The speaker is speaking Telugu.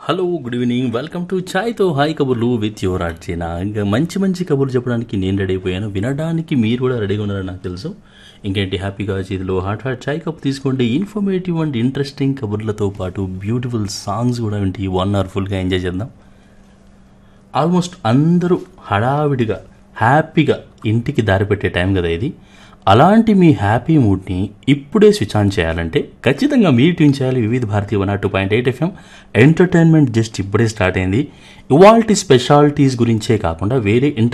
hello good evening welcome to ఛాయ్తో హాయ్ కబుర్లు విత్ యువర్ అర్చన ఇంకా మంచి మంచి కబుర్లు చెప్పడానికి నేను రెడీ అయిపోయాను వినడానికి మీరు కూడా రెడీగా ఉన్నారని నాకు తెలుసు ఇంకేంటి హ్యాపీగా చేతిలో హాట్ హాట్ చాయ్ కప్ తీసుకోండి ఇన్ఫర్మేటివ్ అండ్ ఇంట్రెస్టింగ్ కబుర్లతో పాటు బ్యూటిఫుల్ సాంగ్స్ కూడా వింటి వన్ అవర్ ఫుల్గా ఎంజాయ్ చేద్దాం ఆల్మోస్ట్ అందరూ హడావిడిగా హ్యాపీగా ఇంటికి దారి పెట్టే టైం కదా ఇది అలాంటి మీ హ్యాపీ మూడ్ని ఇప్పుడే స్విచ్ ఆన్ చేయాలంటే ఖచ్చితంగా మీరు ట్యూన్ చేయాలి వివిధ భారతీయ one two point eight FM entertainment just ఇప్పుడే స్టార్ట్ అయింది ఇవాల్టి స్పెషాలిటీస్ గురించే కాకుండా వేరే